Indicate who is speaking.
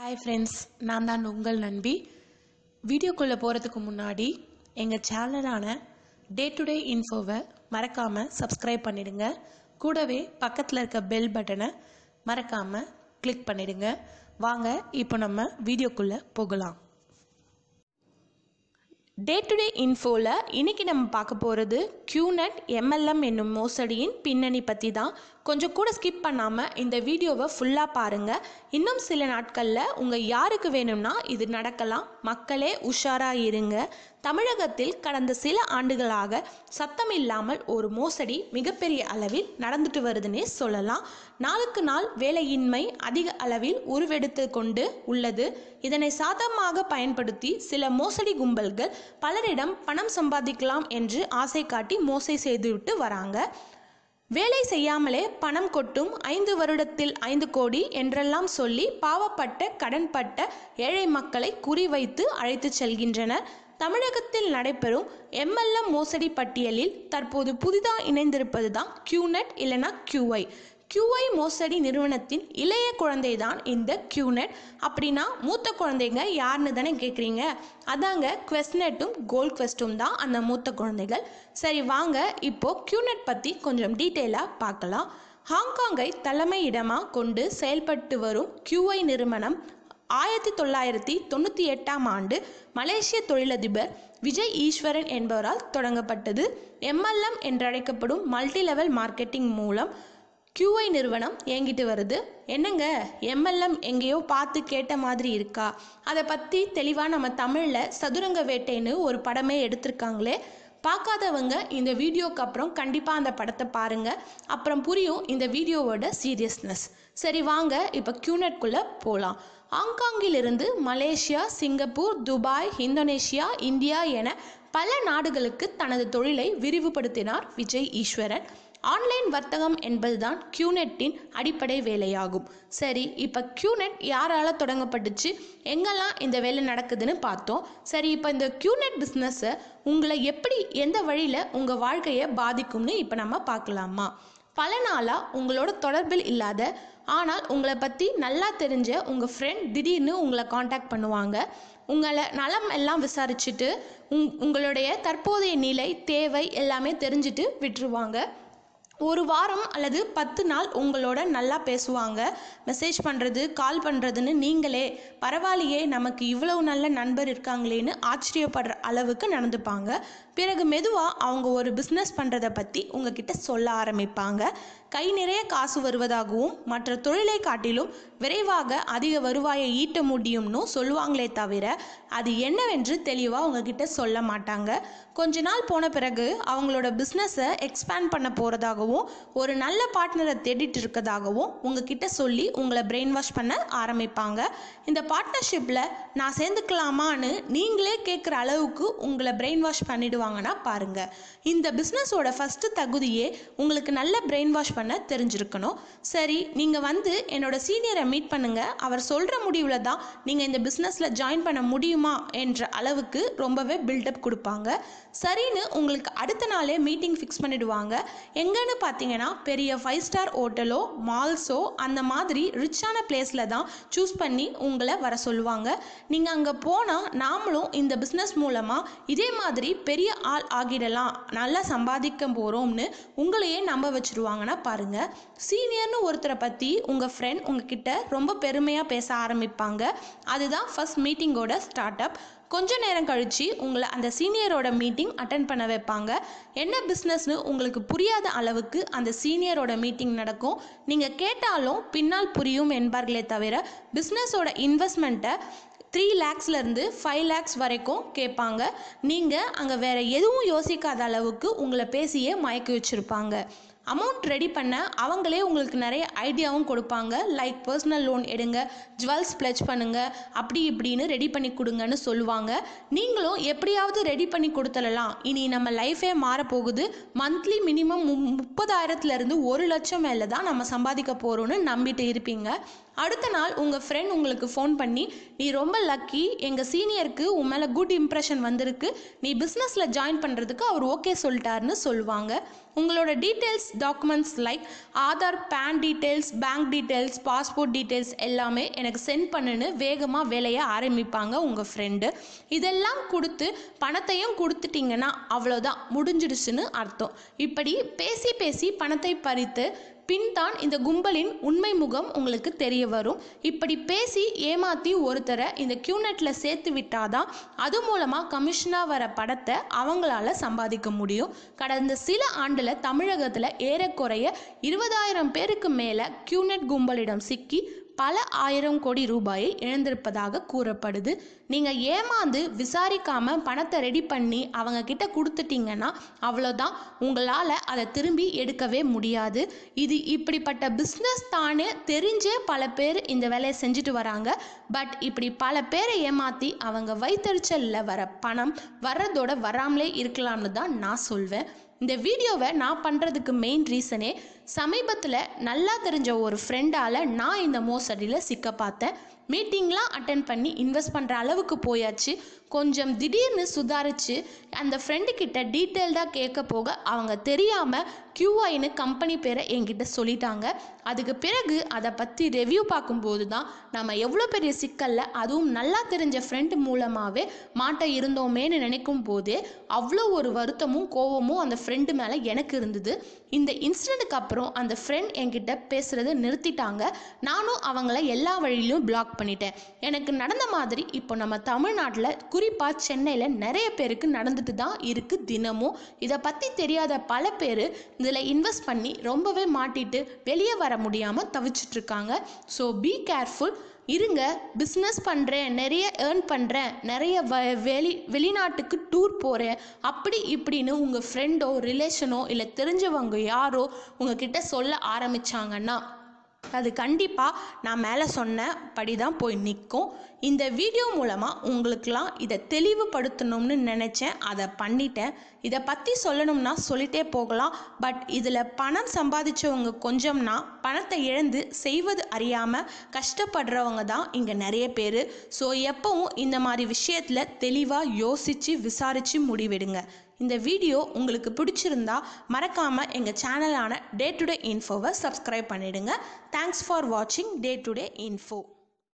Speaker 1: hi friends நான் தான் உங்கள் நண்பி வீடியோக்குள்ளே போகிறதுக்கு முன்னாடி எங்கள் சேனலான டே டு டே இன்ஃபோவை மறக்காமல் சப்ஸ்கிரைப் பண்ணிடுங்க கூடவே பக்கத்தில் இருக்க பெல் பட்டனை மறக்காமல் கிளிக் பண்ணிடுங்க வாங்க இப்போ நம்ம வீடியோக்குள்ளே போகலாம் டே டு டே இன்ஃபோவில் இன்னைக்கு நம்ம பார்க்க போகிறது QNet எம்எல்எம் என்னும் மோசடியின் பின்னணி பற்றி தான் கொஞ்சம் கூட ஸ்கிப் பண்ணாமல் இந்த வீடியோவை ஃபுல்லாக பாருங்கள் இன்னும் சில நாட்களில் உங்கள் யாருக்கு வேணும்னா இது நடக்கலாம் மக்களே உஷாராக இருங்க தமிழகத்தில் கடந்த சில ஆண்டுகளாக சத்தம் இல்லாமல் ஒரு மோசடி மிகப்பெரிய அளவில் நடந்துட்டு வருதுன்னே சொல்லலாம் நாளுக்கு நாள் வேலையின்மை அதிக அளவில் உருவெடுத்து கொண்டு உள்ளது இதனை சாதகமாக பயன்படுத்தி சில மோசடி கும்பல்கள் பலரிடம் பணம் சம்பாதிக்கலாம் என்று ஆசை காட்டி மோசை செய்துவிட்டு வராங்க வேலை செய்யாமலே பணம் கொட்டும் ஐந்து வருடத்தில் ஐந்து கோடி என்றெல்லாம் சொல்லி பாவப்பட்ட கடன்பட்ட ஏழை மக்களை குறிவைத்து அழைத்துச் செல்கின்றனர் தமிழகத்தில் நடைபெறும் எம்எல்எம் மோசடி பட்டியலில் தற்போது புதிதாக இணைந்திருப்பது தான் கியூநெட் இல்லைனா கியூஐ கியூஐ மோசடி நிறுவனத்தின் இளைய குழந்தை தான் இந்த கியூநெட் அப்படின்னா மூத்த குழந்தைங்க யாருன்னு தானே கேட்குறீங்க அதாங்க குவெஸ்ட்நெட்டும் கோல்ட் குவெஸ்ட்டும் தான் அந்த மூத்த குழந்தைகள் சரி வாங்க இப்போ கியூநெட் பற்றி கொஞ்சம் டீட்டெயிலாக பார்க்கலாம் ஹாங்காங்கை தலைமையிடமாக கொண்டு செயல்பட்டு வரும் கியூஐ நிறுவனம் ஆயிரத்தி தொள்ளாயிரத்தி தொண்ணூற்றி எட்டாம் ஆண்டு மலேசிய தொழிலதிபர் விஜய் ஈஸ்வரன் என்பவரால் தொடங்கப்பட்டது எம்எல்எம் என்றழைக்கப்படும் மல்டி லெவல் மார்க்கெட்டிங் மூலம் கியூஐ நிறுவனம் இயங்கிட்டு வருது என்னங்க எம்எல்எம் எங்கேயோ பார்த்து கேட்ட மாதிரி இருக்கா அதை பற்றி தெளிவாக நம்ம தமிழில் சதுரங்க வேட்டைன்னு ஒரு படமே எடுத்திருக்காங்களே பார்க்காதவங்க இந்த வீடியோக்கு அப்புறம் கண்டிப்பாக அந்த படத்தை பாருங்கள் அப்புறம் புரியும் இந்த வீடியோவோட சீரியஸ்னஸ் சரி வாங்க இப்போ கியூனெட்குள்ளே போகலாம் ஹாங்காங்கிலிருந்து Malaysia Singapore Dubai Indonesia India என பல நாடுகளுக்கு தனது தொழிலை விரிவுபடுத்தினார் விஜய் ஈஸ்வரன் ஆன்லைன் வர்த்தகம் என்பதுதான் கியூநெட்டின் அடிப்படை வேலையாகும் சரி இப்போ கியூநெட் யாரால் தொடங்கப்பட்டுச்சு எங்கெல்லாம் இந்த வேலை நடக்குதுன்னு பார்த்தோம் சரி இப்போ இந்த கியூநெட் பிஸ்னஸை உங்களை எப்படி எந்த வழியில் உங்கள் வாழ்க்கையை பாதிக்கும்னு இப்போ நம்ம பார்க்கலாமா பல நாளாக உங்களோட தொடர்பில் இல்லாத ஆனால் உங்களை பற்றி நல்லா தெரிஞ்ச உங்கள் ஃப்ரெண்ட் திடீர்னு உங்களை காண்டாக்ட் பண்ணுவாங்க உங்களை நலம் எல்லாம் விசாரிச்சுட்டு உங் உங்களுடைய தற்போதைய நிலை தேவை எல்லாமே தெரிஞ்சுட்டு விட்டுருவாங்க ஒரு வாரம் அல்லது பத்து நாள் உங்களோட நல்லா பேசுவாங்க மெசேஜ் பண்ணுறது கால் பண்ணுறதுன்னு நீங்களே பரவாயில்லையே நமக்கு இவ்வளவு நல்ல நண்பர் இருக்காங்களேன்னு ஆச்சரியப்படுற அளவுக்கு நடந்துப்பாங்க பிறகு மெதுவாக அவங்க ஒரு பிஸ்னஸ் பண்ணுறதை பற்றி உங்ககிட்ட சொல்ல ஆரம்பிப்பாங்க கை நிறைய காசு வருவதாகவும் மற்ற தொழிலை காட்டிலும் விரைவாக அதிக வருவாயை ஈட்ட முடியும்னு சொல்லுவாங்களே தவிர அது என்னவென்று தெளிவாக உங்ககிட்ட சொல்ல மாட்டாங்க கொஞ்ச நாள் போன பிறகு அவங்களோட பிஸ்னஸை எக்ஸ்பேண்ட் பண்ண போகிறதாகவும் ஒரு நல்ல பார்ட்னரை தேடிட்டு இருக்கதாகவும் உங்ககிட்ட சொல்லி உங்களை பிரெயின் வாஷ் பண்ண ஆரம்பிப்பாங்க இந்த பார்ட்னர்ஷிப்பில் நான் சேர்ந்துக்கலாமான்னு நீங்களே கேட்குற அளவுக்கு உங்களை பிரெயின் வாஷ் பண்ணிடுவாங்கன்னா பாருங்கள் இந்த பிஸ்னஸோட ஃபஸ்ட்டு தகுதியே உங்களுக்கு நல்ல பிரெயின் வாஷ் பண்ண தெரிஞ்சிருக்கணும் சரி நீங்கள் வந்து என்னோட சீனியரை மீட் பண்ணுங்கள் அவர் சொல்கிற முடிவில் தான் நீங்கள் இந்த பிஸ்னஸில் ஜாயின் பண்ண முடியுமா என்ற அளவுக்கு ரொம்பவே பில்டப் கொடுப்பாங்க சரின்னு உங்களுக்கு அடுத்த நாளே மீட்டிங் ஃபிக்ஸ் பண்ணிடுவாங்க எங்கன்னு பார்த்தீங்கன்னா பெரிய ஃபைவ் ஸ்டார் ஹோட்டலோ மால்ஸோ அந்த மாதிரி ரிச்சான பிளேஸில் தான் சூஸ் பண்ணி உங்களை வர சொல்லுவாங்க நீங்கள் அங்கே போனால் நாமளும் இந்த பிஸ்னஸ் மூலமாக இதே மாதிரி பெரிய ஆள் ஆகிடலாம் நல்லா சம்பாதிக்க போகிறோம்னு உங்களையே நம்ப வச்சுருவாங்கன்னா பாருங்கள் சீனியர்னு ஒருத்தரை பற்றி உங்கள் ஃப்ரெண்ட் உங்ககிட்ட ரொம்ப பெருமையாக பேச ஆரம்பிப்பாங்க அதுதான் ஃபஸ்ட் மீட்டிங்கோட ஸ்டார்ட் அப் கொஞ்ச நேரம் கழித்து உங்களை அந்த சீனியரோட மீட்டிங் அட்டன் பண்ண வைப்பாங்க என்ன பிஸ்னஸ்னு உங்களுக்கு புரியாத அளவுக்கு அந்த சீனியரோட மீட்டிங் நடக்கும் நீங்கள் கேட்டாலும் பின்னால் புரியும் என்பார்களே தவிர பிஸ்னஸோட இன்வெஸ்ட்மெண்ட்டை த்ரீ லேக்ஸ்லேருந்து ஃபைவ் லேக்ஸ் வரைக்கும் கேட்பாங்க நீங்கள் அங்கே வேறு எதுவும் யோசிக்காத அளவுக்கு உங்களை பேசியே மயக்கி வச்சுருப்பாங்க அமௌண்ட் ரெடி பண்ண அவங்களே உங்களுக்கு நிறைய ஐடியாவும் கொடுப்பாங்க லைக் பர்சனல் லோன் எடுங்க ஜுவல்ஸ் பிளெச் பண்ணுங்க அப்படி இப்படின்னு ரெடி பண்ணி கொடுங்கன்னு சொல்லுவாங்க நீங்களும் எப்படியாவது ரெடி பண்ணி கொடுத்துடலாம் இனி நம்ம லைஃபே மாறப்போகுது மந்த்லி மினிமம் முப்பதாயிரத்துலேருந்து ஒரு லட்சம் மேலே தான் நம்ம சம்பாதிக்க போகிறோன்னு நம்பிட்டு இருப்பீங்க அடுத்த நாள் உங்கள் ஃப்ரெண்ட் உங்களுக்கு ஃபோன் பண்ணி நீ ரொம்ப லக்கி எங்கள் சீனியருக்கு உன் மேலே குட் இம்ப்ரெஷன் வந்திருக்கு நீ பிஸ்னஸில் ஜாயின் பண்ணுறதுக்கு அவர் ஓகே சொல்லிட்டாருன்னு சொல்லுவாங்க உங்களோட details documents like Aadhaar PAN details bank details passport details எல்லாமே எனக்கு சென்ட் பண்ணுன்னு வேகமாக வேலையை ஆரம்பிப்பாங்க உங்கள் ஃப்ரெண்டு இதெல்லாம் கொடுத்து பணத்தையும் கொடுத்துட்டிங்கன்னா அவ்வளோதான் முடிஞ்சிடுச்சுன்னு அர்த்தம் இப்படி பேசி பேசி பணத்தை பறித்து பின் தான் இந்த கும்பலின் உண்மை முகம் உங்களுக்கு தெரிய வரும் இப்படி பேசி ஏமாற்றி ஒருத்தரை இந்த கியூநெட்டில் சேர்த்து விட்டாதான் அது மூலமாக கமிஷனாக வர படத்தை அவங்களால சம்பாதிக்க முடியும் கடந்த சில ஆண்டில் தமிழகத்தில் ஏறக்குறைய இருபதாயிரம் பேருக்கு மேலே கியூநெட் கும்பலிடம் சிக்கி பல ஆயிரம் கோடி ரூபாயை இழந்திருப்பதாக கூறப்படுது நீங்கள் ஏமாந்து விசாரிக்காம பணத்தை ரெடி பண்ணி அவங்க கிட்ட கொடுத்துட்டீங்கன்னா அவ்வளோதான் உங்களால் அதை திரும்பி எடுக்கவே முடியாது இது இப்படிப்பட்ட பிஸ்னஸ் தானே தெரிஞ்சே பல பேர் இந்த வேலையை செஞ்சுட்டு வராங்க பட் இப்படி பல பேரை ஏமாற்றி அவங்க வைத்தறிச்சலில் வர பணம் வர்றதோட வராமலே இருக்கலாம்னு தான் நான் சொல்வேன் இந்த வீடியோவை நான் பண்ணுறதுக்கு மெயின் ரீசனே சமீபத்தில் நல்லா தெரிஞ்ச ஒரு ஃப்ரெண்டால் நான் இந்த மோசடியில் சிக்க பார்த்தேன் மீட்டிங்லாம் அட்டன் பண்ணி இன்வெஸ்ட் பண்ணுற அளவுக்கு போயாச்சு கொஞ்சம் திடீர்னு சுதாரித்து அந்த ஃப்ரெண்டு கிட்ட டீட்டெயில்டாக கேட்க போக அவங்க தெரியாமல் கியூஐன்னு கம்பெனி பேரை என்கிட்ட சொல்லிட்டாங்க அதுக்கு பிறகு அதை பற்றி ரெவ்யூ பார்க்கும்போது தான் நம்ம எவ்வளோ பெரிய சிக்கலில் அதுவும் நல்லா தெரிஞ்ச ஃப்ரெண்டு மூலமாகவே மாட்ட இருந்தோமேன்னு நினைக்கும் போதே அவ்வளோ ஒரு வருத்தமும் கோவமும் அந்த ஃப்ரெண்டு மேலே எனக்கு இருந்தது இந்த இன்சிடெண்ட்டுக்கு அப்புறம் அந்த ஃப்ரெண்ட் என்கிட்ட பேசுகிறத நிறுத்திட்டாங்க நானும் அவங்கள எல்லா வழியிலும் பிளாக் பண்ணிட்டேன் எனக்கு நடந்த மாதிரி இப்போ நம்ம தமிழ்நாட்டில் குறிப்பாக சென்னையில் நிறைய பேருக்கு நடந்துட்டு தான் இருக்குது தினமும் இதை பற்றி தெரியாத பல பேர் இதில் இன்வெஸ்ட் பண்ணி ரொம்பவே மாட்டிட்டு வெளியே வர முடியாமல் தவிச்சிட்ருக்காங்க ஸோ பி கேர்ஃபுல் இருங்க பிஸ்னஸ் பண்ணுறேன் நிறைய ஏர்ன் பண்ணுறேன் நிறைய வ வெளி வெளிநாட்டுக்கு டூர் போகிறேன் அப்படி இப்படின்னு உங்கள் ஃப்ரெண்டோ ரிலேஷனோ இல்லை தெரிஞ்சவங்க யாரோ உங்ககிட்ட சொல்ல ஆரம்பித்தாங்கன்னா அது கண்டிப்பாக நான் மேலே சொன்ன படி தான் போய் நிற்கும் இந்த வீடியோ மூலமாக உங்களுக்கெல்லாம் இதை தெளிவுபடுத்தணும்னு நினச்சேன் அதை பண்ணிட்டேன் இதை பற்றி சொல்லணும்னா சொல்லிட்டே போகலாம் பட் இதில் பணம் சம்பாதிச்சவங்க கொஞ்சம்னா பணத்தை இழந்து செய்வது அறியாமல் கஷ்டப்படுறவங்க தான் இங்கே நிறைய பேர் ஸோ எப்பவும் இந்த மாதிரி விஷயத்தில் தெளிவாக யோசித்து விசாரித்து முடிவெடுங்க இந்த வீடியோ உங்களுக்கு பிடிச்சிருந்தா மறக்காமல் எங்கள் சேனலான டே டு டே இன்ஃபோவை சப்ஸ்கிரைப் பண்ணிடுங்க தேங்க்ஸ் ஃபார் வாட்சிங் டே டு டே இன்ஃபோ